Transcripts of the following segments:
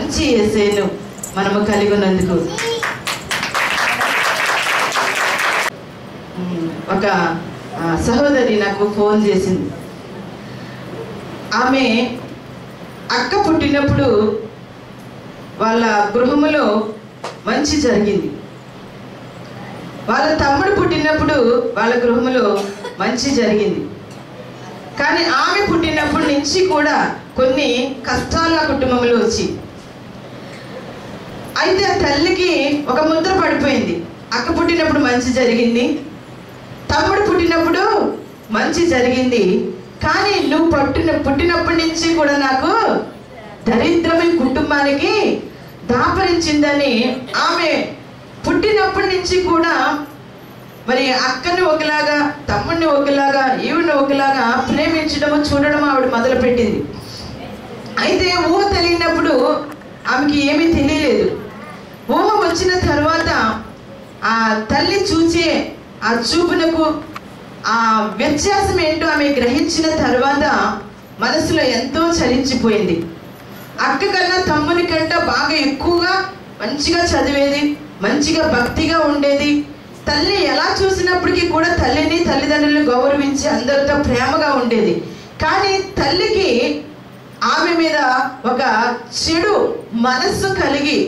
మంచి ఏసేను మనము కలిగి ఉన్నందుకు ఉమ్, ఒక ఆ, సహోదరి నాకు ఫోన్ చేసింది ఆమె అక్క పుట్టినప్పుడు వాళ్ళ గృహములో మంచి జరిగింది వాళ్ళ తమ్ముడు పుట్టినప్పుడు వాళ్ళ గృహములో మంచి జరిగింది కానీ ఆమె పుట్టినప్పటి నుంచి కూడా కొన్ని కష్టాలు ఆ కుటుంబంలో వచ్చి అయితే ఆ తల్లికి ఒక ముద్ర పడిపోయింది అక్క పుట్టినప్పుడు మంచి జరిగింది తమ్ముడు పుట్టినప్పుడు మంచి జరిగింది కానీ నువ్వు పట్టిన పుట్టినప్పటి నుంచి కూడా నాకు దరిద్రమైన కుటుంబానికి దాపరించిందని ఆమె పుట్టినప్పటి నుంచి కూడా మరి అక్కని ఒకలాగా తమ్ముడిని ఒకలాగా ఈవిని ఒకలాగా ప్రేమించడము చూడడం ఆవిడ మొదలుపెట్టింది అయితే ఊహ తెలియనప్పుడు ఆమెకి ఏమీ తెలియలేదు ఊహ వచ్చిన తర్వాత ఆ తల్లి చూచే ఆ చూపునకు ఆ వ్యత్యాసం ఏంటో ఆమె గ్రహించిన తర్వాత మనసులో ఎంతో చలించిపోయింది అక్క కన్నా తమ్ముని కంటే బాగా ఎక్కువగా మంచిగా చదివేది మంచిగా భక్తిగా ఉండేది తల్లి ఎలా చూసినప్పటికీ కూడా తల్లిని తల్లిదండ్రులను గౌరవించి అందరితో ప్రేమగా ఉండేది కానీ తల్లికి ఆమె మీద ఒక చెడు మనస్సు కలిగి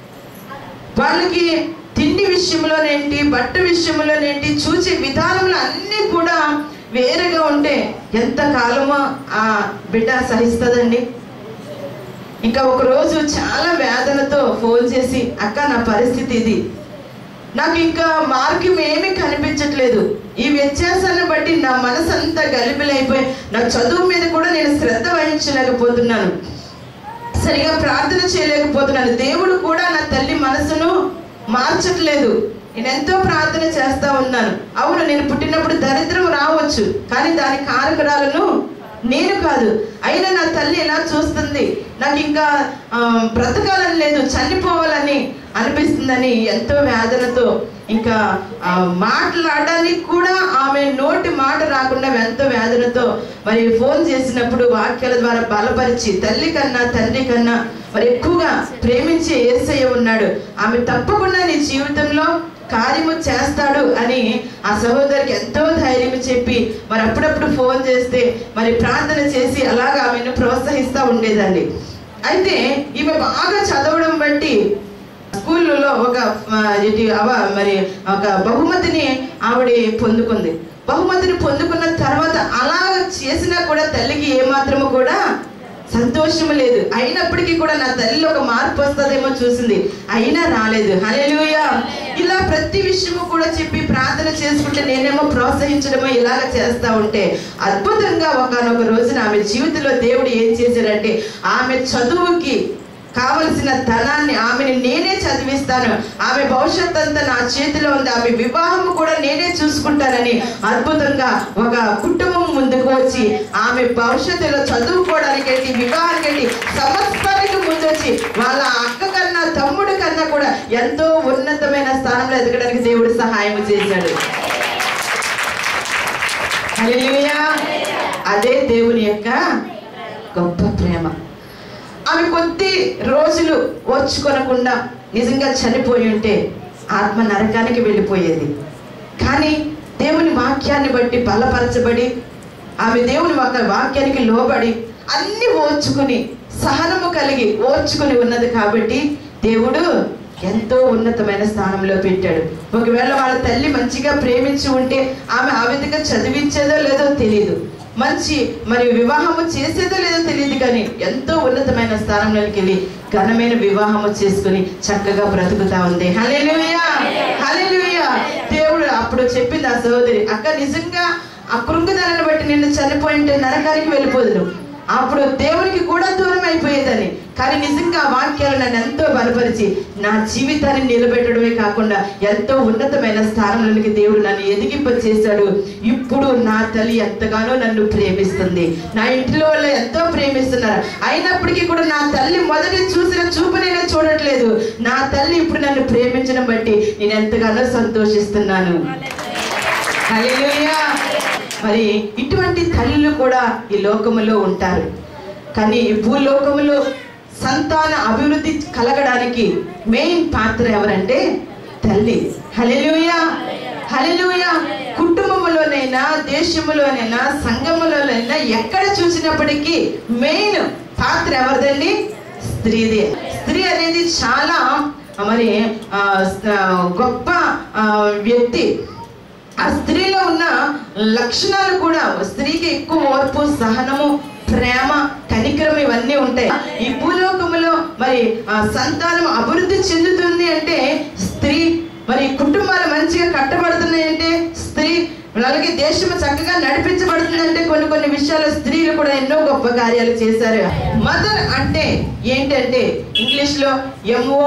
వాళ్ళకి తిండి విషయంలోనేంటి బట్ట విషయంలోనేంటి చూసే విధానంలో అన్నీ కూడా వేరుగా ఉంటే ఎంత కాలమో ఆ బిడ్డ సహిస్తుందండి ఇంకా ఒక రోజు చాలా వేదనతో ఫోన్ చేసి అక్క నా పరిస్థితి ఇది నాకు ఇంకా మార్గం ఏమీ కనిపించట్లేదు ఈ వ్యత్యాసాన్ని బట్టి నా మనసు అంతా గలిబిలైపోయి నా చదువు మీద కూడా నేను శ్రద్ధ వహించలేకపోతున్నాను సరిగా ప్రార్థన చేయలేకపోతున్నాను దేవుడు కూడా నా తల్లి మనసును మార్చట్లేదు నేను ఎంతో ప్రార్థన చేస్తా ఉన్నాను అవును నేను పుట్టినప్పుడు దరిద్రం రావచ్చు కానీ దాని కారకురాలను నేను కాదు అయినా నా తల్లి ఎలా చూస్తుంది నాకు ఇంకా ఆ, బ్రతకాలని లేదు చనిపోవాలని అనిపిస్తుందని ఎంతో వేదనతో ఇంకా ఆ, మాట్లాడడానికి కూడా ఆమె నోటి మాట రాకుండా ఎంతో వేదనతో మరి ఫోన్ చేసినప్పుడు వాక్యాల ద్వారా బలపరిచి తల్లి కన్నా తండ్రి కన్నా మరి ఎక్కువగా ప్రేమించే ఏసయ్య ఉన్నాడు ఆమె తప్పకుండా నీ జీవితంలో కార్యము చేస్తాడు అని ఆ సహోదరికి ఎంతో ధైర్యం చెప్పి మరి అప్పుడప్పుడు ఫోన్ చేస్తే మరి ప్రార్థన చేసి అలాగా ఆమెను ప్రోత్సహిస్తూ ఉండేదండి అయితే ఈమె బాగా చదవడం బట్టి స్కూల్లో ఒక ఆ, ఇది అవ మరి ఒక బహుమతిని ఆవిడ పొందుకుంది బహుమతిని పొందుకున్న తర్వాత అలా చేసినా కూడా తల్లికి ఏమాత్రము కూడా సంతోషం లేదు అయినప్పటికీ కూడా నా తల్లిలో ఒక మార్పు వస్తుందేమో చూసింది అయినా రాలేదు హల్లెలూయా ఇలా ప్రతి విషయము కూడా చెప్పి ప్రార్థన చేసుకుంటే నేనేమో ప్రోత్సహించడమో ఇలాగ చేస్తా ఉంటే అద్భుతంగా ఒకనొక రోజున ఆమె జీవితంలో దేవుడు ఏం చేశాడంటే ఆమె చదువుకి కావలసిన ధనాన్ని ఆమెని నేనే చదివిస్తాను ఆమె భవిష్యత్ అంతా నా చేతిలో ఉంది ఆమె వివాహం కూడా నేనే చూసుకుంటానని అద్భుతంగా ఒక కుటుంబం ముందుకు వచ్చి ఆమె భవిష్యత్తులో చదువుకోవడానికి ఏంటి వివాహానికి ఏంటి సమస్తానికి ముందొచ్చి వాళ్ళ అక్క కన్నా తమ్ముడు కన్నా కూడా ఎంతో ఉన్నతమైన స్థానంలో ఎదగడానికి దేవుడు సహాయం చేశాడు హల్లెలూయా అదే దేవుని యొక్క గొప్ప ప్రేమ ఆమె కొద్ది రోజులు ఓర్చుకొనకుండా నిజంగా చనిపోయి ఉంటే ఆత్మ నరకానికి వెళ్ళిపోయేది కానీ దేవుని వాక్యాన్ని బట్టి బలపరచబడి ఆమె దేవుని ఒక వాక్యానికి లోబడి అన్ని ఓర్చుకుని సహనము కలిగి ఓర్చుకుని ఉన్నది కాబట్టి దేవుడు ఎంతో ఉన్నతమైన స్థానంలో పెట్టాడు ఒకవేళ వాళ్ళ తల్లి మంచిగా ప్రేమించి ఉంటే ఆమె ఆ విధంగా చదివించేదో లేదో తెలియదు మంచి మరి వివాహము చేసేదో లేదో తెలియదు కానీ ఎంతో ఉన్నతమైన స్థానంలోకి వెళ్ళి ఘనమైన వివాహము చేసుకుని చక్కగా బ్రతుకుతా ఉంది హల్లెలూయా హల్లెలూయా దేవుడు అప్పుడు చెప్పింది ఆ సహోదరి అక్క నిజంగా ఆ కృంగదనాన్ని బట్టి నిన్ను చనిపోయింటే నరకానికి వెళ్ళిపోదును అప్పుడు దేవునికి కూడా దూరం అయిపోయేదని కానీ నిజంగా ఆ వాక్యాలు నన్ను ఎంతో బలపరిచి నా జీవితాన్ని నిలబెట్టడమే కాకుండా ఎంతో ఉన్నతమైన స్థానంలోనికి దేవుడు నన్ను ఎదిగింప చేశాడు ఇప్పుడు నా తల్లి ఎంతగానో నన్ను ప్రేమిస్తుంది నా ఇంటిలో వాళ్ళు ఎంతో ప్రేమిస్తున్నారు అయినప్పటికీ కూడా నా తల్లి మొదటి చూసిన చూపు నేనే చూడట్లేదు నా తల్లి ఇప్పుడు నన్ను ప్రేమించడం బట్టి నేను ఎంతగానో సంతోషిస్తున్నాను హల్లెలూయా మరి ఇటువంటి తల్లులు కూడా ఈ లోకములో ఉంటారు కానీ ఈ భూలోకములో సంతాన అభివృద్ధి కలగడానికి మెయిన్ పాత్ర ఎవరంటే తల్లి హల్లెలూయా హల్లెలూయా కుటుంబంలోనైనా దేశంలోనైనా సంఘములోనైనా ఎక్కడ చూసినప్పటికీ మెయిన్ పాత్ర ఎవరిదండి స్త్రీది స్త్రీ అనేది చాలా మరి ఆ, ఆ, గొప్ప ఆ, వ్యక్తి ఆ స్త్రీలో ఉన్న లక్షణాలు కూడా స్త్రీకి ఎక్కువ ఓర్పు సహనము ప్రేమ కనికరం ఇవన్నీ ఉంటాయి ఈ భూలోకములో మరి ఆ సంతానం అభివృద్ధి చెందుతుంది అంటే స్త్రీ మరి కుటుంబాలు మంచిగా కట్టబడుతున్నాయంటే స్త్రీ అలాగే దేశం చక్కగా నడిపించబడుతుందంటే కొన్ని కొన్ని విషయాలు స్త్రీలు కూడా ఎన్నో గొప్ప కార్యాలు చేశారు మదర్ అంటే ఏంటంటే ఇంగ్లీష్ లో ఎంఓ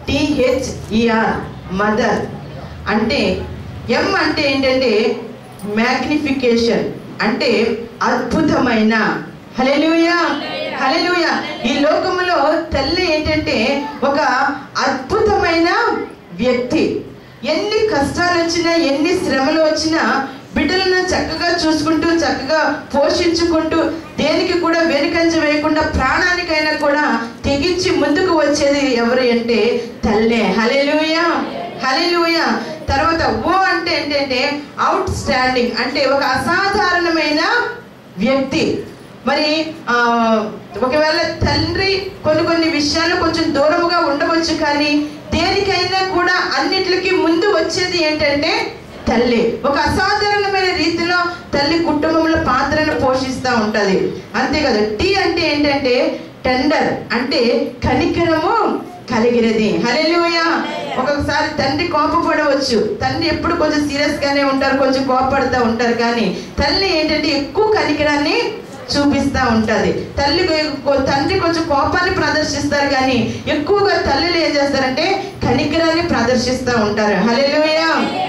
టిహెచ్ఈఆర్ మదర్ అంటే ఎం అంటే ఏంటంటే మ్యాగ్నిఫికేషన్ అంటే అద్భుతమైన హల్లెలూయా హల్లెలూయా ఈ లోకములో తల్లి ఏంటంటే ఒక అద్భుతమైన వ్యక్తి ఎన్ని కష్టాలు వచ్చినా ఎన్ని శ్రమలు వచ్చినా బిడ్డలను చక్కగా చూసుకుంటూ చక్కగా పోషించుకుంటూ దేనికి కూడా వెనుకంజ వేయకుండా ప్రాణానికైనా కూడా తెగించి ముందుకు వచ్చేది ఎవరు అంటే తల్లే హల్లెలూయా హల్లెలూయా తర్వాత ఓ అంటే ఏంటంటే అవుట్ స్టాండింగ్ అంటే ఒక అసాధారణమైన వ్యక్తి మరి ఆ, ఒకవేళ తండ్రి కొన్ని కొన్ని విషయాలు కొంచెం దూరముగా ఉండవచ్చు కానీ దేనికైనా కూడా అన్నిటికీ ముందు వచ్చేది ఏంటంటే తల్లి ఒక అసాధారణమైన రీతిలో తల్లి కుటుంబంలో పాత్రను పోషిస్తూ ఉంటది అంతే కదా టీ అంటే ఏంటంటే టెండర్ అంటే కనికరము కలిగినది హల్లెలూయా ఒక్కొక్కసారి తండ్రి కోపపడవచ్చు తండ్రి ఎప్పుడు కొంచెం సీరియస్ గానే ఉంటారు కొంచెం కోపపడుతూ ఉంటారు కానీ తల్లి ఏంటంటే ఎక్కువ కనికరాన్ని చూపిస్తా ఉంటది తల్లి కొ- తండ్రి కొంచెం కోపాన్ని ప్రదర్శిస్తారు కానీ ఎక్కువగా తల్లులు ఏం చేస్తారంటే కనికరాన్ని ప్రదర్శిస్తూ ఉంటారు హల్లెలూయా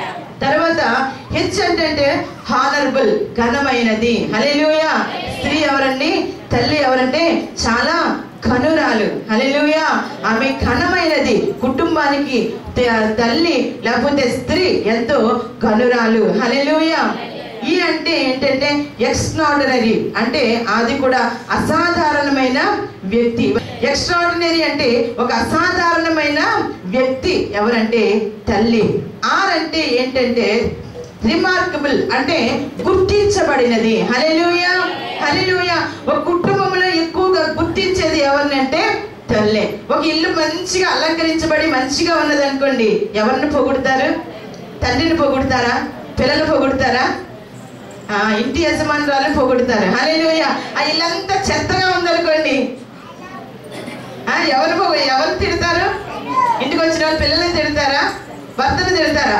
తర్వాత హెచ్ అంటే హానరబుల్ ఘనమైనది హల్లెలూయా స్త్రీ ఎవరండి తల్లి ఎవరంటే చాలా కనురాలు హల్లెలూయా ఆమె ఘనమైనది కుటుంబానికి త- తల్లి లేకపోతే స్త్రీ ఎంతో కనురాలు హల్లెలూయా ఈ అంటే ఏంటంటే ఎక్స్ట్రాడినరీ అంటే అది కూడా అసాధారణమైన వ్యక్తి ఎక్స్ట్రాడినరీ అంటే ఒక అసాధారణమైన వ్యక్తి ఎవరంటే తల్లి ఆర్ అంటే ఏంటంటే రిమార్కబుల్ అంటే గుర్తించబడినది హల్లెలూయా హల్లెలూయా ఒక కుటుంబంలో ఎక్కువగా గుర్తించేది ఎవరినంటే తల్లే ఒక ఇల్లు మంచిగా అలంకరించబడి మంచిగా ఉన్నది అనుకోండి ఎవరిని పొగుడతారు తండ్రిని పొగుడతారా పిల్లలు పొగుడతారా ఆ ఇంటి యజమానురాలు పొగుడతారు హల్లెలూయా ఆ ఇల్లంతా చెత్తగా ఉందనుకోండి ఆ ఎవరు పొగ ఎవరు తిడతారు ఇంటికి వచ్చిన వాళ్ళు పిల్లల్ని తిడతారా భర్తను తిడతారా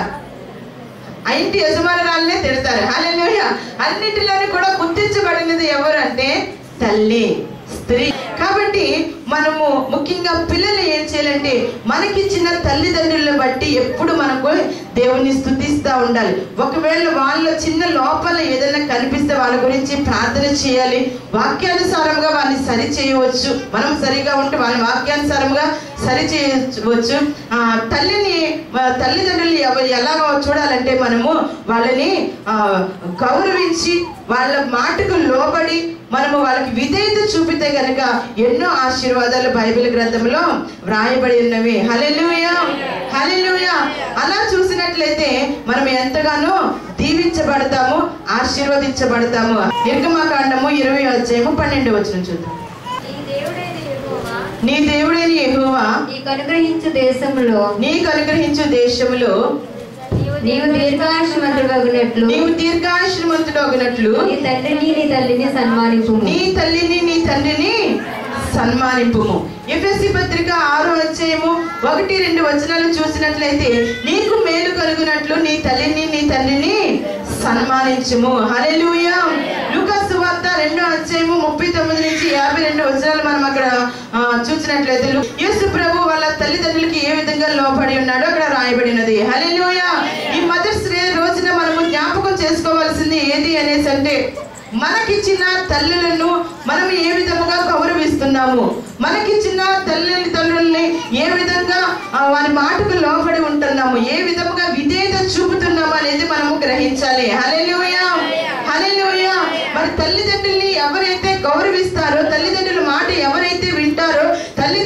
ఆ ఇంటి యజమానురాలనే తిడతారు హల్లెలూయా అన్నిటిలోని కూడా గుర్తించబడినది ఎవరు అంటే తల్లి స్త్రీ కాబట్టి మనము ముఖ్యంగా పిల్లలు ఏం చేయాలంటే మనకిచ్చిన తల్లిదండ్రులను బట్టి ఎప్పుడు మనకు దేవుని స్థుతిస్తూ ఉండాలి ఒకవేళ వాళ్ళ చిన్న లోపల ఏదైనా కనిపిస్తే వాళ్ళ గురించి ప్రార్థన చేయాలి వాక్యానుసారంగా వాళ్ళని సరి చేయవచ్చు మనం సరిగా ఉంటే వాళ్ళ వాక్యానుసారంగా సరి చేయవచ్చు ఆ తల్లిని ఆ, తల్లిదండ్రులు ఎవ- ఎలా చూడాలంటే మనము వాళ్ళని ఆ, గౌరవించి వాళ్ళ మాటకు లోబడి మనము వాళ్ళకి విధేయత చూపితే గనక ఎన్నో ఆశీర్వాదాలు బైబిల్ గ్రంథంలో వ్రాయబడి ఉన్నవి హల్లెలూయా హల్లెలూయా అలా చూసినట్లయితే మనం ఎంతగానో దీవించబడతాము ఆశీర్వదించబడతాము నిర్గమాకాండము ఇరవై అధ్యాయము పన్నెండు వచ్చిన చూద్దాం ఈ దేవుడైన యెహోవా నీ దేవుడైన యెహోవా నీకు అనుగ్రహించు దేశములో నీకు అనుగ్రహించు దేశములో నీవు దీర్ఘాయుష్మంతుడగునట్లు నీవు దీర్ఘాయుష్మంతుడగినట్లు నీ తండ్రిని నీ తల్లిని సన్మానింపు నీ తల్లిని నీ తండ్రిని సన్మానింపుము ఎఫ్ఎస్సి పత్రిక ఆరో అధ్యాయము ఒకటి రెండు వచనాలు చూసినట్లయితే నీకు మేలు కలుగునట్లు నీ తల్లిని నీ తండ్రిని సన్మానించుము హల్లెలూయా లూకాసు వార్త రెండో అధ్యాయము ముప్పై తొమ్మిది నుంచి యాభై రెండు వచనాలు మనం అక్కడ ఆ, చూసినట్లయితే లు- యేసు ప్రభు వాళ్ళ తల్లిదండ్రులకి ఏ విధంగా లోపడి ఉన్నాడో అక్కడ రాయబడినది హల్లెలూయా ఈ మదర్స్ డే రోజున మనము జ్ఞాపకం చేసుకోవాల్సింది ఏది అనేసి అంటే మనకిచ్చిన తల్లులను మనం ఏ విధముగా గౌరవిస్తున్నాము మనకిచ్చిన తల్లి తండ్రుల్ని ఏ విధంగా ఆ, వారి మాటకు లోబడి ఉంటున్నాము ఏ విధముగా విధేయత చూపుతున్నాము అనేది మనము గ్రహించాలి హల్లెలూయా హల్లెలూయా మరి తల్లిదండ్రుల్ని ఎవరైతే గౌరవిస్తారో తల్లిదండ్రుల మాట ఎవరైతే వింటారో తల్లి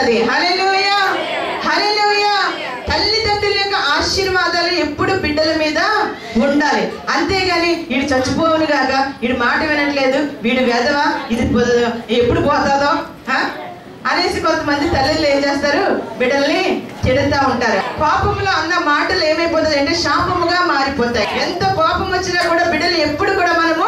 ఉన్నది హల్లెలూయా హల్లెలూయా తల్లిదండ్రుల యొక్క ఆశీర్వాదాలు ఎప్పుడు బిడ్డల మీద ఉండాలి అంతేగాని వీడు చచ్చిపోవును గాక వీడు మాట వినట్లేదు వీడు వెదవా ఇది పొద- ఎప్పుడు పోతాదో ఆ? అనేసి కొంతమంది తల్లిళ్ళు ఏం చేస్తారు బిడ్డల్ని తిడుతూ ఉంటారు కోపంలో అన్న మాటలు ఏమైపోతుంది అంటే శాపముగా మారిపోతాయి ఎంత కోపం వచ్చినా కూడా బిడ్డలు ఎప్పుడు కూడా మనము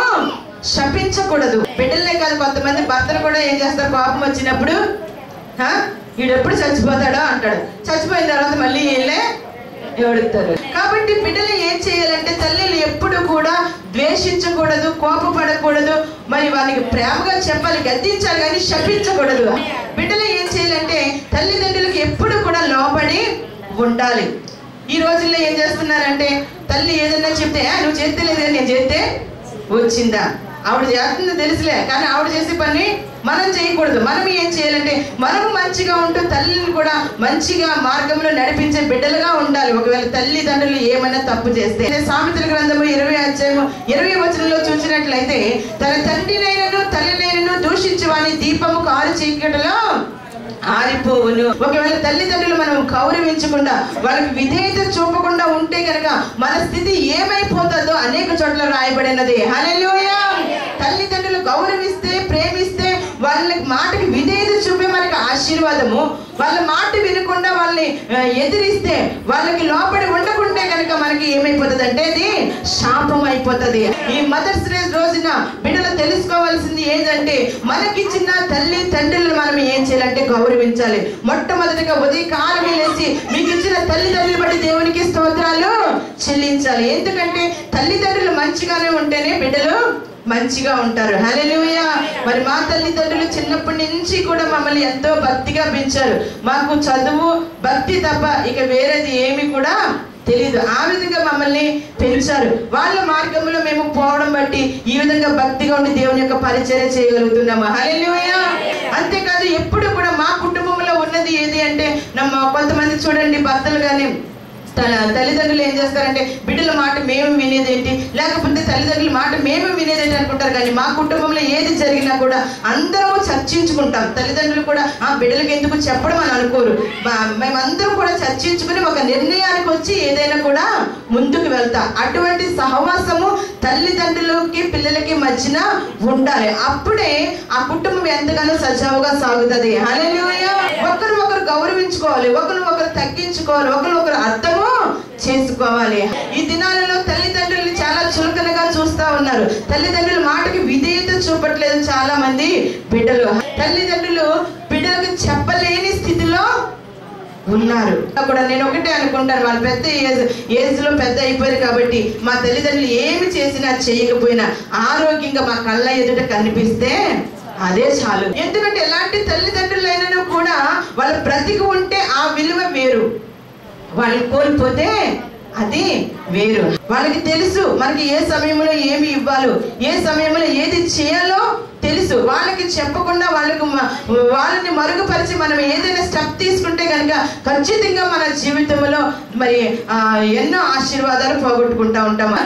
శపించకూడదు బిడ్డలనే కాదు కొంతమంది భర్తలు కూడా ఏం చేస్తారు కోపం వచ్చినప్పుడు "హా? వీడు ఎప్పుడు చచ్చిపోతాడో అంటాడు చచ్చిపోయిన తర్వాత మళ్ళీ వీళ్ళే ఎవడుతారు కాబట్టి బిడ్డలు ఏం చేయాలంటే తల్లిలు ఎప్పుడు కూడా ద్వేషించకూడదు కోపపడకూడదు మరి వారికి ప్రేమగా చెప్పాలి గద్దించాలి కానీ శపించకూడదు బిడ్డలు ఏం చేయాలంటే తల్లిదండ్రులకు ఎప్పుడు కూడా లోబడి ఉండాలి ఈ రోజుల్లో ఏం చేస్తున్నారంటే తల్లి ఏదైనా చెప్తే "ఆ, నువ్వు చేస్తే లేదే నేను చేస్తే వచ్చిందా ఆవిడ చేస్తుందో తెలుసులే కానీ ఆవిడ చేసే పని మనం చేయకూడదు మనం ఏం చేయాలంటే మనం మంచిగా ఉంటూ తల్లిని కూడా మంచిగా మార్గంలో నడిపించే బిడ్డలుగా ఉండాలి ఒకవేళ తల్లిదండ్రులు ఏమైనా తప్పు చేస్తే అదే సామెతల గ్రంథము ఇరవై అధ్యాయము ఇరవై వచనంలో చూసినట్లయితే తన తండ్రినైనను తల్లినైనను దూషించి వాని దీపము కారు చీకటిలో ఆరిపోవును ఒకవేళ తల్లిదండ్రులు మనం గౌరవించకుండా వాళ్ళకి విధేయత చూపకుండా ఉంటే కనుక మన స్థితి ఏమైపోతుందో అనేక చోట్ల రాయబడినది హల్లెలూయా తల్లిదండ్రులు గౌరవిస్తే ప్రేమిస్తే వాళ్ళకి మాటకి విధేయత చూపే మనకి ఆశీర్వాదము వాళ్ళ మాట వినకుండా వాళ్ళని ఆ, ఎదిరిస్తే వాళ్ళకి లోపడి ఉండకుంటే కనుక మనకి ఏమైపోతుంది అంటే అది శాపం అయిపోతుంది ఈ మదర్స్ డే రోజున బిడ్డలు తెలుసుకోవాల్సింది ఏంటంటే మనకిచ్చిన తల్లి తండ్రులను మనం ఏం చేయాలంటే గౌరవించాలి మొట్టమొదటిగా ఉదయకాలం లేచి మీకు ఇచ్చిన తల్లిదండ్రులు బట్టి దేవునికి స్తోత్రాలు చెల్లించాలి ఎందుకంటే తల్లిదండ్రులు మంచిగానే ఉంటేనే బిడ్డలు మంచిగా ఉంటారు హల్లెలూయా మరి మా తల్లిదండ్రులు చిన్నప్పటి నుంచి కూడా మమ్మల్ని ఎంతో భక్తిగా పెంచారు మాకు చదువు భక్తి తప్ప ఇక వేరేది ఏమి కూడా తెలియదు ఆ విధంగా మమ్మల్ని పెంచారు వాళ్ళ మార్గంలో మేము పోవడం బట్టి ఈ విధంగా భక్తిగా ఉండి దేవుని యొక్క పరిచర్య చేయగలుగుతున్నాము హల్లెలూయా అంతేకాదు ఎప్పుడు కూడా మా కుటుంబంలో ఉన్నది ఏది అంటే నమ్మ కొంతమంది చూడండి భర్తలు కానీ తన తల్లిదండ్రులు ఏం చేస్తారంటే బిడ్డల మాట మేము వినేదేంటి లేకపోతే తల్లిదండ్రుల మాట మేము వినేదేంటి అనుకుంటారు కానీ మా కుటుంబంలో ఏది జరిగినా కూడా అందరము చర్చించుకుంటాం తల్లిదండ్రులు కూడా ఆ బిడ్డలకి ఎందుకు చెప్పడం అని అనుకోరు మా- మేమందరం కూడా చర్చించుకుని ఒక నిర్ణయానికి వచ్చి ఏదైనా కూడా ముందుకు వెళ్తాం అటువంటి సహవాసము తల్లిదండ్రులకి పిల్లలకి మధ్యన ఉండాలి అప్పుడే ఆ కుటుంబం ఎంతగానో సజావుగా సాగుతుంది హల్లెలూయా ఒకరు ఒకరు గౌరవించుకోవాలి ఒకరు ఒకరు తగ్గించుకోవాలి ఒకరు ఒకరు అర్థము చేసుకోవాలి ఈ దినాలలో తల్లిదండ్రులు చాలా చులకనగా చూస్తా ఉన్నారు తల్లిదండ్రుల మాటకి విధేయత చూపట్లేదు చాలా మంది బిడ్డలు తల్లిదండ్రులు బిడ్డలకు చెప్పలేని స్థితిలో ఉన్నారు కూడా నేను ఒకటే అనుకుంటాను వాళ్ళు పెద్ద ఏజ్ ఏజ్ లో పెద్ద అయిపోయారు కాబట్టి మా తల్లిదండ్రులు ఏమి చేసినా చేయకపోయినా ఆరోగ్యంగా మా కళ్ళ ఎదుట కనిపిస్తే అదే చాలు ఎందుకంటే ఎలాంటి తల్లిదండ్రులైనను కూడా వాళ్ళ బ్రతికి ఉంటే ఆ విలువ వేరు వాళ్ళు కోల్పోతే అది వేరు వాళ్ళకి తెలుసు మనకి ఏ సమయంలో ఏమి ఇవ్వాలో ఏ సమయంలో ఏది చేయాలో తెలుసు వాళ్ళకి చెప్పకుండా వాళ్ళకు మ- వాళ్ళని మరుగుపరిచి మనం ఏదైనా స్టెప్ తీసుకుంటే కనుక ఖచ్చితంగా మన జీవితంలో మరి ఆ, ఎన్నో ఆశీర్వాదాలు పోగొట్టుకుంటా ఉంటాము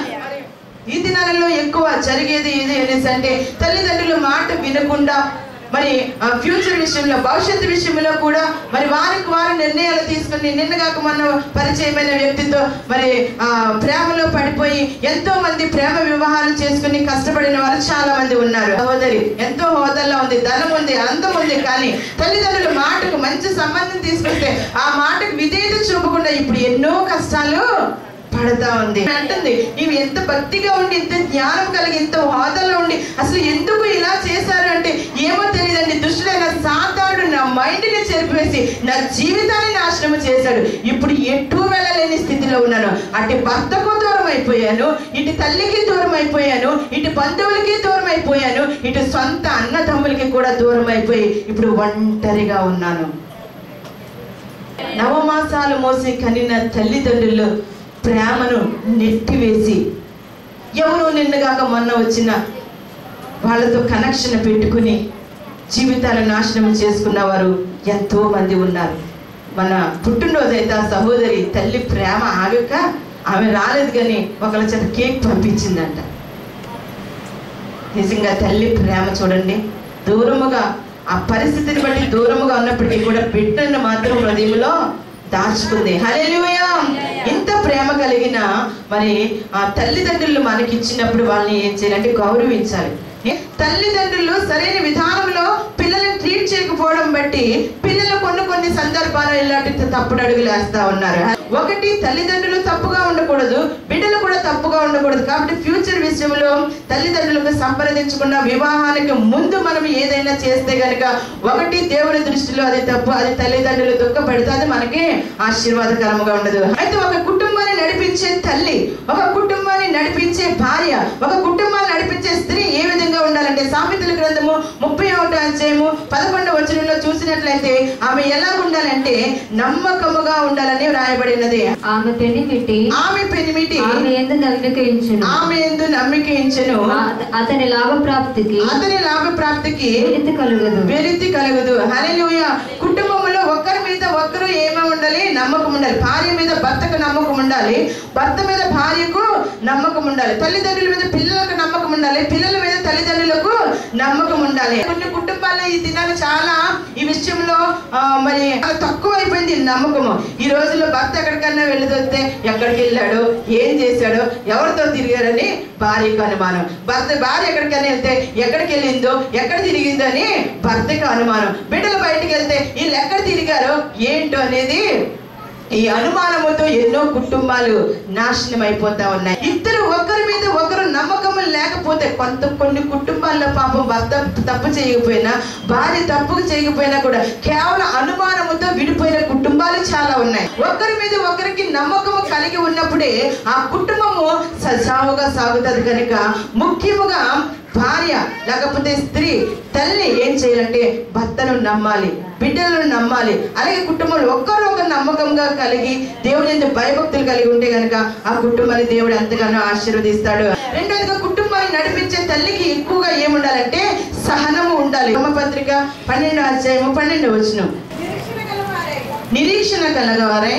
ఈ దినాలలో ఎక్కువ జరిగేది ఏది అనేసి అంటే తల్లిదండ్రులు మాట వినకుండా మరి ఫ్యూచర్ విషయంలో భవిష్యత్తు విషయంలో కూడా మరి వారికి వారు నిర్ణయాలు తీసుకుని నిన్నగాక మొన్న పరిచయమైన వ్యక్తితో మరి ఆ, ప్రేమలో పడిపోయి ఎంతో మంది ప్రేమ వివాహాలు చేసుకుని కష్టపడిన వారు చాలా మంది ఉన్నారు సహోదరి ఎంతో హోదాలో ఉంది ధనం ఉంది అందం ఉంది కానీ తల్లిదండ్రుల మాటకు మంచి సంబంధం తీసుకుంటే ఆ మాటకు విధేయత చూపకుండా ఇప్పుడు ఎన్నో కష్టాలు పడతా ఉంది అంటుంది నీవు ఎంత భక్తిగా ఉండి ఎంత జ్ఞానం కలిగి ఎంత హోదాలో ఉండి అసలు ఎందుకు ఇలా చేశారు అంటే ఏమో తెలియదండి దుష్టుడైన సాతాడు నా మైండ్ ని చెరిపివేసి నా జీవితాన్ని నాశనం చేశాడు ఇప్పుడు ఎటు వెళ్ళలేని స్థితిలో ఉన్నాను అటు భర్తకు దూరం అయిపోయాను ఇటు తల్లికి దూరం అయిపోయాను ఇటు బంధువులకి దూరం అయిపోయాను ఇటు సొంత అన్నదమ్ములకి కూడా దూరం అయిపోయి ఇప్పుడు ఒంటరిగా ఉన్నాను నవమాసాలు మోసి కనిన తల్లిదండ్రులు ప్రేమను నెట్టివేసి ఎవరు నిన్నగాక మొన్న వచ్చిన వాళ్ళతో కనెక్షన్ పెట్టుకుని జీవితాలను నాశనం చేసుకున్న వారు ఎంతో మంది ఉన్నారు మన పుట్టినరోజు అయితే ఆ సహోదరి తల్లి ప్రేమ ఆగక ఆమె రాలేదు కానీ ఒకళ్ళ చేత కేక్ పంపించిందంట నిజంగా తల్లి ప్రేమ చూడండి దూరముగా ఆ పరిస్థితిని బట్టి దూరముగా ఉన్నప్పటికీ కూడా బిడ్డను మాత్రం హృదయంలో దాచుకుంది హల్లెలూయా ఇంత ప్రేమ కలిగిన మరి ఆ తల్లిదండ్రులు మనకి ఇచ్చినప్పుడు వాళ్ళని ఏం చేయాలంటే గౌరవించాలి తల్లిదండ్రులు సరైన విధానంలో పిల్లల్ని ట్రీట్ చేయకపోవడం బట్టి పిల్లలు కొన్ని కొన్ని సందర్భాలు ఇలాంటి తప్పుడు అడుగులు వేస్తా ఉన్నారు ఒకటి తల్లిదండ్రులు తప్పుగా ఉండకూడదు బిడ్డలు కూడా తప్పుగా ఉండకూడదు కాబట్టి ఫ్యూచర్ విషయంలో తల్లిదండ్రులకు సంప్రదించకుండా వివాహానికి ముందు మనం ఏదైనా చేస్తే గనుక ఒకటి దేవుని దృష్టిలో అది తప్పు అది తల్లిదండ్రులు దుఃఖపడితే అది మనకి ఆశీర్వాదకరంగా ఉండదు అయితే ఒక కుటుంబాన్ని నడిపించే తల్లి ఒక కుటుంబాన్ని నడిపించే భార్య ఒక కుటుంబాన్ని నడిపించే స్త్రీ ఏ విధంగా ఉండాలంటే సామెతల గ్రంథము ముప్పై ఒకటో అధ్యాయము పదకొండు వచనంలో చూసినట్లయితే ఆమె ఎలా ఉండాలంటే నమ్మకముగా ఉండాలని వ్రాయబడినది ఆమె పెళ్లి పెట్టి ఆమె పెనిమిటి ఆమె ఎందు నమ్మికయించును ఆమె ఎందు నమ్మికించను ఆ- అతని లాభ ప్రాప్తికి అతని లాభ ప్రాప్తికి వెలితి కలుగదు వెలితి కలగదు హల్లెలూయ కుటుంబంలో ఒకరి మీద ఒకరు ఏమో ఉండాలి నమ్మకం ఉండాలి భార్య మీద భర్తకు నమ్మకం ఉండాలి భర్త మీద భార్యకు నమ్మకం ఉండాలి తల్లిదండ్రుల మీద పిల్లలకు నమ్మకం ఉండాలి పిల్లల మీద తల్లిదండ్రులకు నమ్మకం ఉండాలి కొన్ని కుటుంబాల్లో ఈ దినాలు చాలా ఈ విషయంలో ఆ, మరి చాలా తక్కువ అయిపోయింది ఈ నమ్మకము ఈ రోజుల్లో భర్త ఎక్కడికన్నా వెళ్ళదొస్తే ఎక్కడికి వెళ్ళాడు ఏం చేశాడు ఎవరితో తిరిగారని భార్యకు అనుమానం భర్త భార్య ఎక్కడికైనా వెళ్తే ఎక్కడికి వెళ్ళిందో ఎక్కడ తిరిగిందో అని భర్తకు అనుమానం బిడ్డలు బయటికి వెళ్తే వీళ్ళు ఎక్కడ తిరిగారో ఏంటో అనేది ఈ అనుమానముతో ఎన్నో కుటుంబాలు నాశనం అయిపోతా ఉన్నాయి ఇద్దరు ఒకరి మీద ఒకరు నమ్మకము లేకపోతే కొంత కొన్ని కుటుంబాల్లో పాపం భర్త తప్పు చేయకపోయినా భార్య తప్పు చేయకపోయినా కూడా కేవలం అనుమానముతో విడిపోయిన కుటుంబాలు చాలా ఉన్నాయి ఒకరి మీద ఒకరికి నమ్మకము కలిగి ఉన్నప్పుడే ఆ కుటుంబము సజావుగా సాగుతుంది కనుక ముఖ్యముగా భార్య లేకపోతే స్త్రీ తల్లి ఏం చేయాలంటే భర్తను నమ్మాలి బిడ్డలను నమ్మాలి అలాగే కుటుంబంలో ఒక్కరొకరు నమ్మకంగా కలిగి దేవుని ఎందుకు భయభక్తులు కలిగి ఉంటే గనుక ఆ కుటుంబాన్ని దేవుడు ఎంతగానో ఆశీర్వదిస్తాడు రెండోదిగా కుటుంబాన్ని నడిపించే తల్లికి ఎక్కువగా ఏముండాలంటే సహనము ఉండాలి పత్రిక పన్నెండు అధ్యాయము పన్నెండు వచ్చిన నిరీక్షణ గలవారై, నిరీక్షణ కలగవారై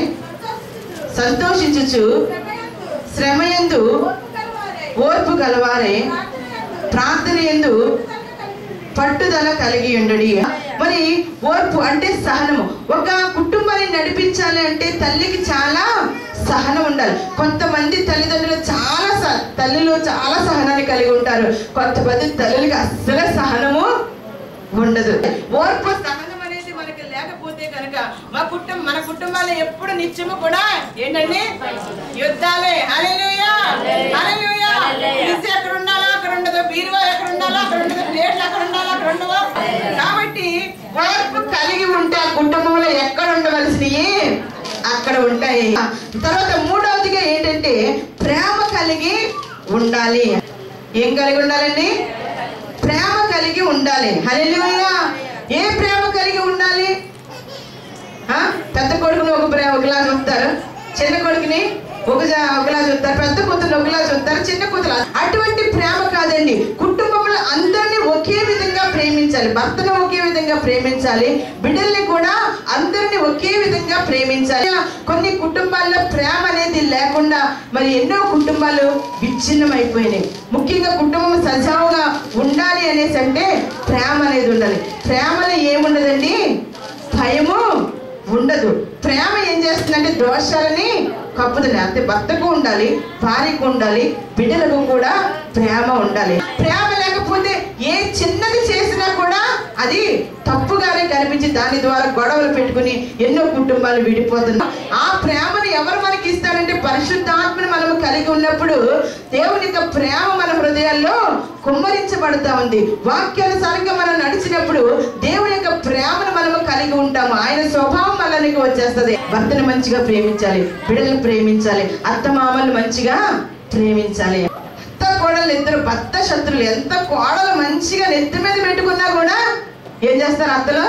సంతోషించుచు శ్రమయందు, శ్రమయందు ఓర్పు గలవారై, ఓర్పు గలవారే ప్రార్థనయందు, ప్రార్థన ఎందు పట్టుదల కలిగి పట్టుదల కలిగి ఉండడి మరి ఓర్పు అంటే సహనము ఒక కుటుంబాన్ని నడిపించాలి అంటే తల్లికి చాలా సహనం ఉండాలి కొంతమంది తల్లిదండ్రులు చాలా స- తల్లులు చాలా సహనాన్ని కలిగి ఉంటారు కొంతమంది తల్లులకి అస్సలు సహనము ఉండదు ఓర్పు సహనం అనేది మనకి లేకపోతే కనుక మా కుటుంబం మన కుటుంబాలు ఎప్పుడు నిత్యము కూడా ఏంటండి యుద్ధాలే హల్లెలూయా హల్లెలూయా ఫ్రిడ్జ్ ఎక్కడ ఉండాలో అక్కడ ఉండదు బీరువా ఎక్కడ ఉండాలో అక్కడ ఉండదు ప్లేట్లు ఎక్కడ ఉండాలో అక్కడ ఉండవు కాబట్టి ఓర్పు కలిగి ఉంటే ఆ కుటుంబంలో ఎక్కడ ఉండవలసినవి అక్కడ ఉంటాయి తర్వాత మూడవదిగా ఏంటంటే ప్రేమ కలిగి ఉండాలి ఏం కలిగి ఉండాలండి ప్రేమ కలిగి ఉండాలి హల్లెలూయా ఏ ప్రేమ కలిగి ఉండాలి ఆ? పెద్ద కొడుకుని ఒక ప్రేమ ఒకలా చూస్తారు చిన్న కొడుకుని ఒక జా- ఒకలా చూస్తారు పెద్ద కూతురు ఒకలా చూస్తారు చిన్న కూతురు అటువంటి ప్రేమ కాదండి కుటుంబంలో అందరినీ ఒకే విధంగా ప్రేమించాలి భర్తను ఒకే విధంగా ప్రేమించాలి బిడ్డల్ని కూడా అందరినీ ఒకే విధంగా ప్రేమించాలి కొన్ని కుటుంబాల్లో ప్రేమ అనేది లేకుండా మరి ఎన్నో కుటుంబాలు విచ్ఛిన్నం అయిపోయినాయి ముఖ్యంగా కుటుంబం సజావుగా ఉండాలి అనేసి అంటే ప్రేమ అనేది ఉండాలి ప్రేమలో ఏముండదండి భయము ఉండదు ప్రేమ ఏం చేస్తుందంటే దోషాలని కప్పుతుంది అంటే భర్తకు ఉండాలి భార్యకు ఉండాలి బిడ్డలకు కూడా ప్రేమ ఉండాలి ప్రేమ లేకపోతే ఏ చిన్నది చేసినా కూడా అది తప్పుగానే కనిపించి దాని ద్వారా గొడవలు పెట్టుకుని ఎన్నో కుటుంబాలు విడిపోతున్నాయి ఆ ప్రేమను ఎవరు మనకి ఇస్తారంటే పరిశుద్ధాత్మను మనం కలిగి ఉన్నప్పుడు దేవుని యొక్క ప్రేమ మన హృదయాల్లో కుమ్మరించబడతా ఉంది వాక్యానుసారంగా మనం నడిచినప్పుడు దేవుని యొక్క ప్రేమను మనము కలిగి ఉంటాము ఆయన స్వభావం మనకి వచ్చేస్తది భర్తను మంచిగా ప్రేమించాలి బిడ్డలను ప్రేమించాలి అత్త మామల్ని మంచిగా ప్రేమించాలి అత్త కోడలు ఇద్దరు భర్త శత్రులు ఎంత కోడలు మంచిగా నెత్తి మీద పెట్టుకున్నా కూడా ఏం చేస్తారు అత్తలు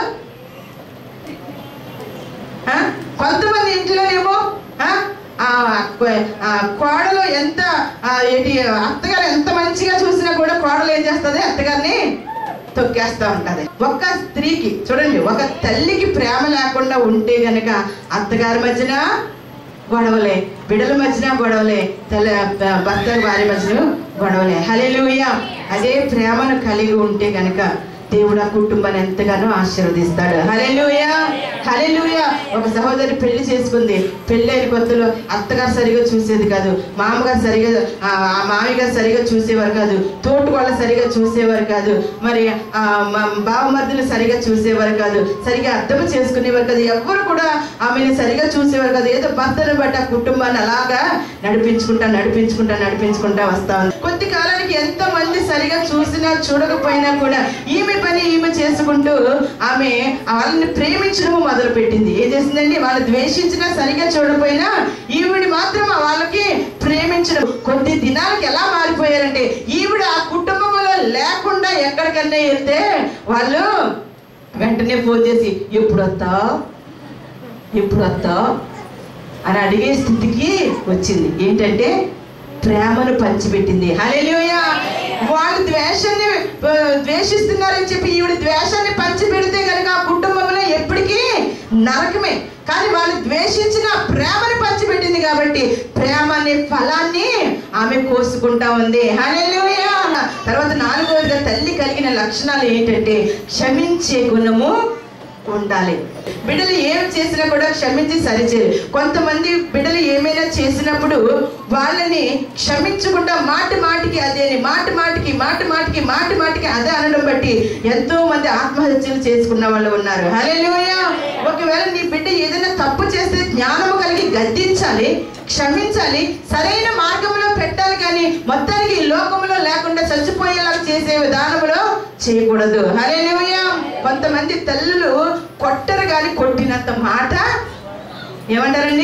ఆ? కొంతమంది ఇంట్లోనేమో ఆ? ఆ కో- ఆ కోడలు ఎంత ఆ ఏంటి అత్తగారు ఎంత మంచిగా చూసినా కూడా కోడలు ఏం చేస్తుంది అత్తగారిని తొక్కేస్తా ఉంటది ఒక స్త్రీకి చూడండి ఒక తల్లికి ప్రేమ లేకుండా ఉంటే గనక అత్తగారి మధ్యన గొడవలే బిడ్డల మధ్యన గొడవలే తల్లి భర్త వారి మధ్యన గొడవలే హల్లెలూయా అదే ప్రేమను కలిగి ఉంటే గనక దేవుడు ఆ కుటుంబాన్ని ఎంతగానో ఆశీర్వదిస్తాడు హలెలుయ హలెలుయ ఒక సహోదరి పెళ్లి చేసుకుంది పెళ్ళైన కొత్తలో అత్తగారు సరిగా చూసేది కాదు మామగారు సరిగా ఆ ఆ మామయ్య గారు సరిగా చూసేవారు కాదు తోటి వాళ్ళు సరిగా చూసేవారు కాదు మరి ఆ మా బావమర్దులు సరిగా చూసేవారు కాదు సరిగా అర్థం చేసుకునేవారు కాదు ఎవరు కూడా ఆమెను సరిగా చూసేవారు కాదు ఏదో భర్తను బట్టి ఆ కుటుంబాన్ని అలాగా నడిపించుకుంటా నడిపించుకుంటా నడిపించుకుంటా వస్తా ఉంది కొద్ది కాలానికి ఎంతో మంది సరిగా చూసినా చూడకపోయినా కూడా ఈమె పని ఈమె చేసుకుంటూ ఆమె వాళ్ళని ప్రేమించడం మొదలు పెట్టింది ఏం చేసిందండి వాళ్ళు ద్వేషించినా సరిగా చూడకపోయినా ఈవిడ మాత్రం ఆ వాళ్ళకి ప్రేమించడం కొద్ది దినాలకి ఎలా మారిపోయారంటే ఈవిడ ఆ కుటుంబంలో లేకుండా ఎక్కడికన్నా వెళ్తే వాళ్ళు వెంటనే ఫోన్ చేసి ఎప్పుడు వస్తావు ఎప్పుడు వస్తావు అని అడిగే స్థితికి వచ్చింది ఏంటంటే ప్రేమను పంచిపెట్టింది హల్లెలూయా వాళ్ళు ద్వేషాన్ని ఆ, ద్వేషిస్తున్నారని చెప్పి ఈవిడ ద్వేషాన్ని పంచిపెడితే కనుక ఆ కుటుంబంలో ఎప్పటికీ నరకమే కానీ వాళ్ళు ద్వేషించిన ప్రేమను పంచిపెట్టింది కాబట్టి ప్రేమ అనే ఫలాన్ని ఆమె కోసుకుంటా ఉంది హల్లెలూయా తర్వాత నాలుగోదిగా తల్లి కలిగిన లక్షణాలు ఏంటంటే క్షమించే గుణము ఉండాలి బిడ్డలు ఏం చేసినా కూడా క్షమించి సరిచేయాలి కొంతమంది బిడ్డలు ఏమైనా చేసినప్పుడు వాళ్ళని క్షమించకుండా మాటి మాటికి అదేని మాటి మాటికి మాటి మాటికి మాటి మాటికి అదే అనడం బట్టి ఎంతో మంది ఆత్మహత్యలు చేసుకున్న వాళ్ళు ఉన్నారు హల్లెలూయా ఒకవేళ నీ బిడ్డ ఏదైనా తప్పు చేస్తే జ్ఞానము కలిగి గద్దించాలి క్షమించాలి సరైన మార్గంలో పెట్టాలి కానీ మొత్తానికి ఈ లోకంలో లేకుండా చచ్చిపోయేలాగా చేసే విధానంలో చేయకూడదు హల్లెలూయా కొంతమంది తల్లులు కొట్టరు కానీ కొట్టినంత మాట ఏమంటారండి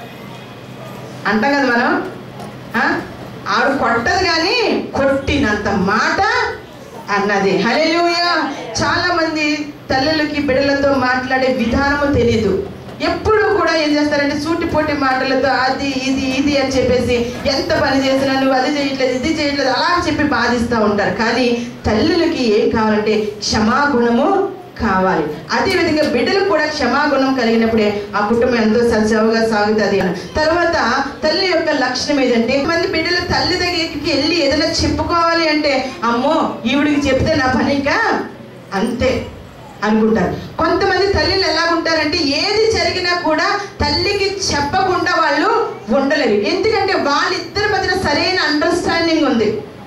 అంటాం కదా మనం ఆ? ఆవిడ కొట్టదు కానీ కొట్టినంత మాట అన్నది హల్లెలూయా చాలా మంది తల్లులకి బిడ్డలతో మాట్లాడే విధానము తెలియదు ఎప్పుడు కూడా ఏం చేస్తారంటే సూటిపోటి మాటలతో అది ఇది ఇది అని చెప్పేసి ఎంత పని చేసినా నువ్వు అది చేయట్లేదు ఇది చేయట్లేదు అలా అని చెప్పి బాధిస్తూ ఉంటారు కానీ తల్లులకి ఏం కావాలంటే క్షమాగుణము కావాలి అదే విధంగా బిడ్డలకు కూడా క్షమాగుణం కలిగినప్పుడే ఆ కుటుంబం ఎంతో సజావుగా సాగుతుంది తర్వాత తల్లి యొక్క లక్షణం ఏదంటే మంది బిడ్డలు తల్లి దగ్గరికి వెళ్ళి ఏదైనా చెప్పుకోవాలి అంటే అమ్మో ఈవిడికి చెప్తే నా పని ఇంకా అంతే అనుకుంటారు కొంతమంది తల్లిలు ఎలా ఉంటారంటే ఏది జరిగినా కూడా తల్లికి చెప్పకుండా వాళ్ళు ఉండలేరు ఎందుకంటే వాళ్ళిద్దరి మధ్యన సరైన అండర్స్టాండింగ్ ఉంది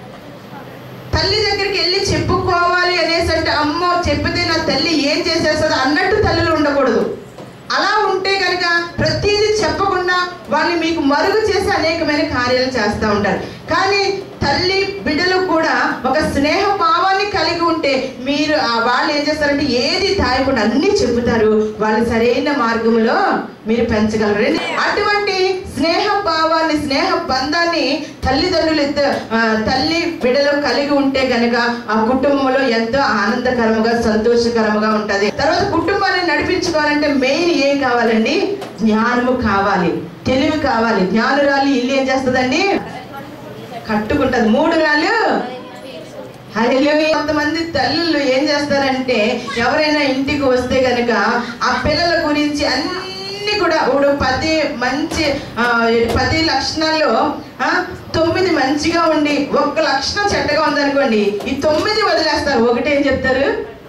తల్లి దగ్గరికి వెళ్ళి చెప్పుకోవాలి అనేసి అంటే అమ్మో చెప్పితే నా తల్లి ఏం చేసేస్తుంది అన్నట్టు తల్లులు ఉండకూడదు అలా ఉంటే కనుక ప్రతిదీ చెప్పకుండా వాళ్ళని మీకు మరుగు చేసి అనేకమైన కార్యాలు చేస్తూ ఉంటారు కానీ తల్లి బిడ్డలు కూడా ఒక స్నేహ భావాన్ని కలిగి ఉంటే మీరు ఆ వాళ్ళు ఏం చేస్తారంటే ఏది దాయకుండా అన్ని చెబుతారు వాళ్ళు సరైన మార్గంలో మీరు పెంచగలరు అటువంటి స్నేహ భావాన్ని స్నేహ బంధాన్ని తల్లిదండ్రులు ఇద్దరు ఆ, తల్లి బిడ్డలు కలిగి ఉంటే గనక ఆ కుటుంబంలో ఎంతో ఆనందకరముగా సంతోషకరముగా ఉంటది తర్వాత కుటుంబాన్ని నడిపించుకోవాలంటే మెయిన్ ఏం కావాలండి జ్ఞానము కావాలి తెలివి కావాలి జ్ఞానురాలు ఇల్లు ఏం చేస్తుందండి కట్టుకుంటది మూడు రాళ్ళు హల్లెలూయా. కొంతమంది తల్లులు ఏం చేస్తారంటే ఎవరైనా ఇంటికి వస్తే గనక ఆ పిల్లల గురించి అన్ని కూడా ఇప్పుడు పది మంచి ఆ, పది లక్షణాల్లో ఆ, తొమ్మిది మంచిగా ఉండి ఒక్క లక్షణం చెడ్డగా ఉందనుకోండి ఈ తొమ్మిది వదిలేస్తారు ఒకటి ఏం చెప్తారు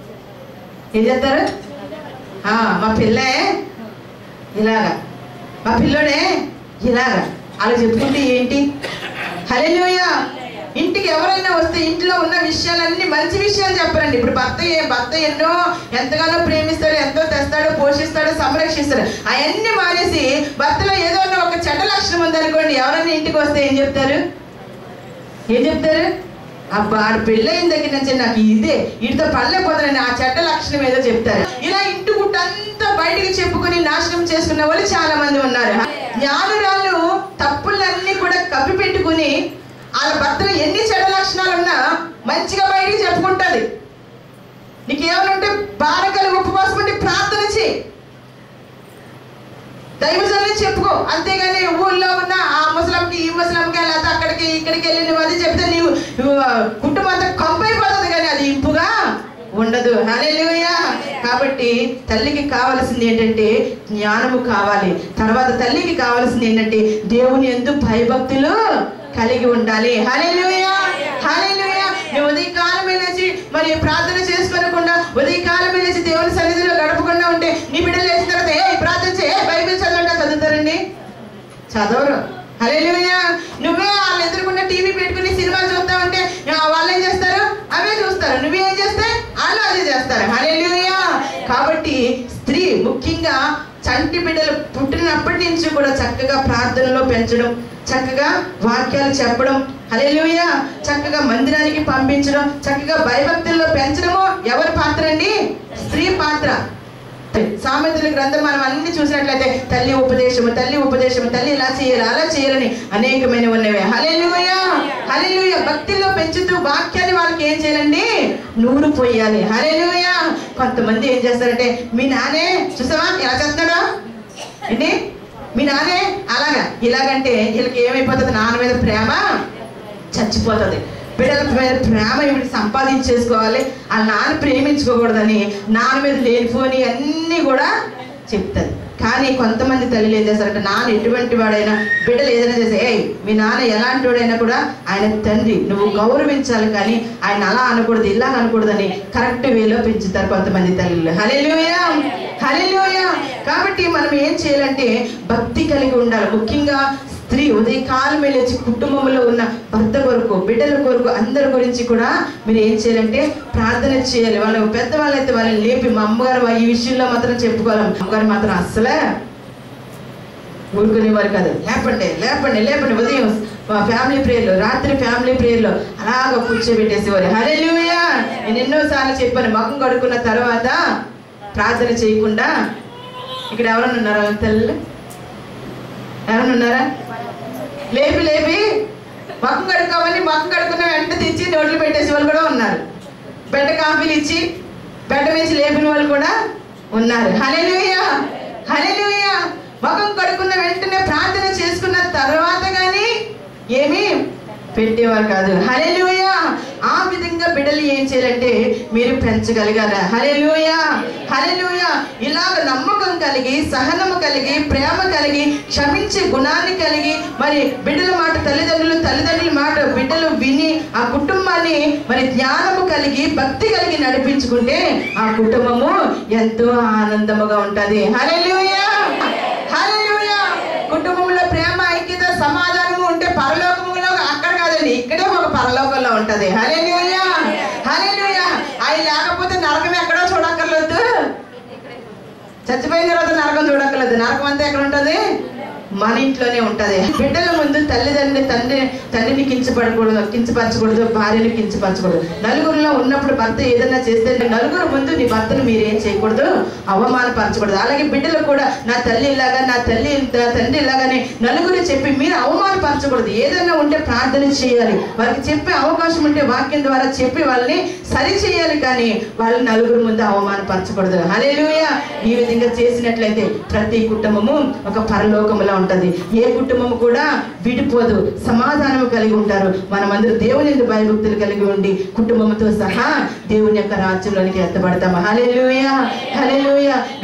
ఏం చెప్తారు ఆ, మా పిల్లే ఇలాగా మా పిల్లోడే ఇలాగా అలా చెప్పుకుంటే ఏంటి హల్లెలూయా ఇంటికి ఎవరైనా వస్తే ఇంట్లో ఉన్న విషయాలన్నీ మంచి విషయాలు చెప్పరండి ఇప్పుడు భర్త ఏ- భర్త ఎన్నో ఎంతగానో ప్రేమిస్తాడు ఎంతో తెస్తాడు పోషిస్తాడు సంరక్షిస్తాడు అవన్నీ మానేసి భర్తలో ఏదో ఉన్న ఒక చెడ్డ లక్షణం ఉందనుకోండి ఎవరైనా ఇంటికి వస్తే ఏం చెప్తారు ఏం చెప్తారు అబ్బా ఆడ పెళ్ళైన దగ్గర నుంచి నాకు ఇదే వీటితో పడలేకపోతానని ఆ చెడ్డ లక్షణం ఏదో చెప్తారు ఇలా ఇంటి గుట్టంతా బయటికి చెప్పుకొని నాశనం చేసుకున్న వాళ్ళు చాలా మంది ఉన్నారు జ్ఞానురాలు తప్పులన్నీ కూడా కప్పి పెట్టుకుని వాళ్ళ భర్తలో ఎన్ని చెడ్డ లక్షణాలు ఉన్నా మంచిగా బయటికి చెప్పుకుంటది నీకేమైనా ఉంటే బారకలు ఉపవాసం ఉంటే ప్రార్థన చేయి దైవజనులు చెప్పుకో అంతేగాని ఊళ్ళో ఉన్న ఆ ముసలంకి ఈ ముసలంకి లేకపోతే అక్కడికి ఇక్కడికి వెళ్ళి నువ్వు అది చెప్తే నీవు నువ్వు కుటుంబం అంతా కంపైపోతుంది కానీ అది ఇంపుగా ఉండదు హల్లెలూయా కాబట్టి తల్లికి కావాల్సింది ఏంటంటే జ్ఞానము కావాలి తర్వాత తల్లికి కావాల్సింది ఏంటంటే దేవుని ఎందు భయభక్తులు కలిగి ఉండాలి హల్లెలూయా హల్లెలూయా నువ్వు ఉదయం కాలం లేచి మరి ప్రార్థన చేసుకొని చదవరు హల్లెలూయా నువ్వే వాళ్ళు ఎదురుకున్న టీవీ పెట్టుకుని సినిమా చూస్తా ఉంటే ఆ, వాళ్ళు ఏం చేస్తారు అవే చూస్తారు నువ్వేం చేస్తే వాళ్ళు అదే చేస్తారు హల్లెలూయా కాబట్టి స్త్రీ ముఖ్యంగా చంటి బిడ్డలు పుట్టినప్పటి నుంచి కూడా చక్కగా ప్రార్థనలో పెంచడం చక్కగా వాక్యాలు చెప్పడం హల్లెలూయా చక్కగా మందిరానికి పంపించడం చక్కగా భయభక్తుల్లో పెంచడము ఎవరి పాత్ర అండి స్త్రీ పాత్ర సామెతల గ్రంథం మనం అన్ని చూసినట్లయితే తల్లి ఉపదేశము తల్లి ఉపదేశము తల్లి ఇలా చేయాలి అలా చేయాలని అనేకమైన ఉన్నవి హల్లెలూయా హల్లెలూయా భక్తిలో పెంచుతూ వాక్యాన్ని వాళ్ళకి ఏం చేయాలండి నూరు పోయాలి హల్లెలూయా కొంతమంది ఏం చేస్తారంటే మీ నానే చూసావా ఎలా చేస్తున్నాడా ఏంటి మీ నానే అలాగా ఇలాగంటే వీళ్ళకి ఏమైపోతుంది నాన్న మీద ప్రేమ చచ్చిపోతుంది బిడ్డల మీద ప్రేమ ఇవి సంపాదించేసుకోవాలి ఆ నాన్న ప్రేమించుకోకూడదని నాన్న మీద లేనిపోని అన్నీ కూడా చెప్తారు కానీ కొంతమంది తల్లిలు ఏం చేస్తారంటే నాన్న ఎటువంటి వాడైనా బిడ్డలు ఏదైనా చేస్తే ఏయ్ మీ నాన్న ఎలాంటి వాడైనా కూడా ఆయన తండ్రి నువ్వు గౌరవించాలి కానీ ఆయన అలా అనకూడదు ఇలా అనకూడదని కరెక్ట్ వేలో పెంచుతారు కొంతమంది తల్లిలు హల్లెలూయా హల్లెలూయా కాబట్టి మనం ఏం చేయాలంటే భక్తి కలిగి ఉండాలి ముఖ్యంగా స్త్రీ ఉదయకాలం లేచి కుటుంబంలో ఉన్న భర్త కొరకు బిడ్డల కొరకు అందరి గురించి కూడా మీరు ఏం చేయాలంటే ప్రార్థన చేయాలి వాళ్ళు పెద్దవాళ్ళైతే వాళ్ళని లేపి మా అమ్మగారు ఈ విషయంలో మాత్రం చెప్పుకోవాలి అమ్మగారు మాత్రం అస్సలే ఊరుకునేవారు కాదు లేపండి లేపండి లేపండి ఉదయం మా ఫ్యామిలీ ప్రేయర్లు రాత్రి ఫ్యామిలీ ప్రేయర్లు అలాగ కూర్చోబెట్టేసేవారు హల్లెలూయా నేను ఎన్నోసార్లు చెప్పాను ముఖం కడుక్కున్న తర్వాత ప్రార్థన చేయకుండా ఇక్కడ ఎవరైనా ఉన్నారా తల్లి ఎవరైనా ఉన్నారా లేపి లేపి మొక్కం కడుక్కోమని మొక్కం కడుక్కున్న వెంట తెచ్చి నోట్లు పెట్టేసి వాళ్ళు కూడా ఉన్నారు బెడ్డ కాఫీలు ఇచ్చి బెడ్డ వేసి లేపిన వాళ్ళు కూడా ఉన్నారు హల్లెలూయా హల్లెలూయా ముఖం కడుక్కున్న వెంటనే ప్రార్థన చేసుకున్న తర్వాత కానీ ఏమీ పెట్టేవారు కాదు హల్లెలూయా ఆ విధంగా బిడ్డలు ఏం చేయాలంటే మీరు పెంచగలిగారా హల్లెలూయా హల్లెలూయా ఇలాగ నమ్మకం కలిగి సహనము కలిగి ప్రేమ కలిగి క్షమించే గుణాన్ని కలిగి మరి బిడ్డల మాట తల్లిదండ్రులు తల్లిదండ్రుల మాట బిడ్డలు విని ఆ కుటుంబాన్ని మరి జ్ఞానము కలిగి భక్తి కలిగి నడిపించుకుంటే ఆ కుటుంబము ఎంతో ఆనందముగా ఉంటది హల్లెలూయా హల్లెలూయా కుటుంబంలో ప్రేమ ఐక్యత సమాధానము ఉంటే పరలోకములో అక్కడ కాదండి ఇక్కడే ఒక పరలోకంలో ఉంటది హల్లెలూయా హల్లెలూయా ఆయన లేకపోతే నరకం ఎక్కడో చూడక్కర్లేదు చచ్చిపోయిన తర్వాత నరకం చూడక్కర్లేదు నరకం అంతా ఎక్కడ ఉంటది మన ఇంట్లోనే ఉంటది బిడ్డల ముందు తల్లిదండ్రి తండ్రి తండ్రిని కించపడకూడదు కించపరచకూడదు భార్యని కించపరచకూడదు నలుగురిలో ఉన్నప్పుడు భర్త ఏదైనా చేస్తే నలుగురు ముందు నీ భర్తను మీరేం చేయకూడదు అవమానపరచకూడదు అలాగే బిడ్డలు కూడా నా తల్లి ఇలాగా నా తల్లి ఇంత తండ్రి ఇలాగని నలుగురు చెప్పి మీరు అవమానపరచకూడదు ఏదైనా ఉంటే ప్రార్థన చేయాలి వాళ్ళకి చెప్పే అవకాశం ఉంటే వాక్యం ద్వారా చెప్పి వాళ్ళని సరి చేయాలి కానీ వాళ్ళని నలుగురు ముందు అవమానపరచకూడదు హల్లెలూయా ఈ విధంగా చేసినట్లయితే ప్రతి కుటుంబము ఒక పరలోకములో ఉంటది ఏ కుటుంబము కూడా విడిపోదు సమాధానము కలిగి ఉంటారు మనమందరూ దేవుని యందు భయభక్తులు కలిగి ఉండి కుటుంబంతో సహా దేవుని యొక్క రాజ్యంలోనికి ఎత్తబడతాము హల్లెలూయా హల్లెలూయా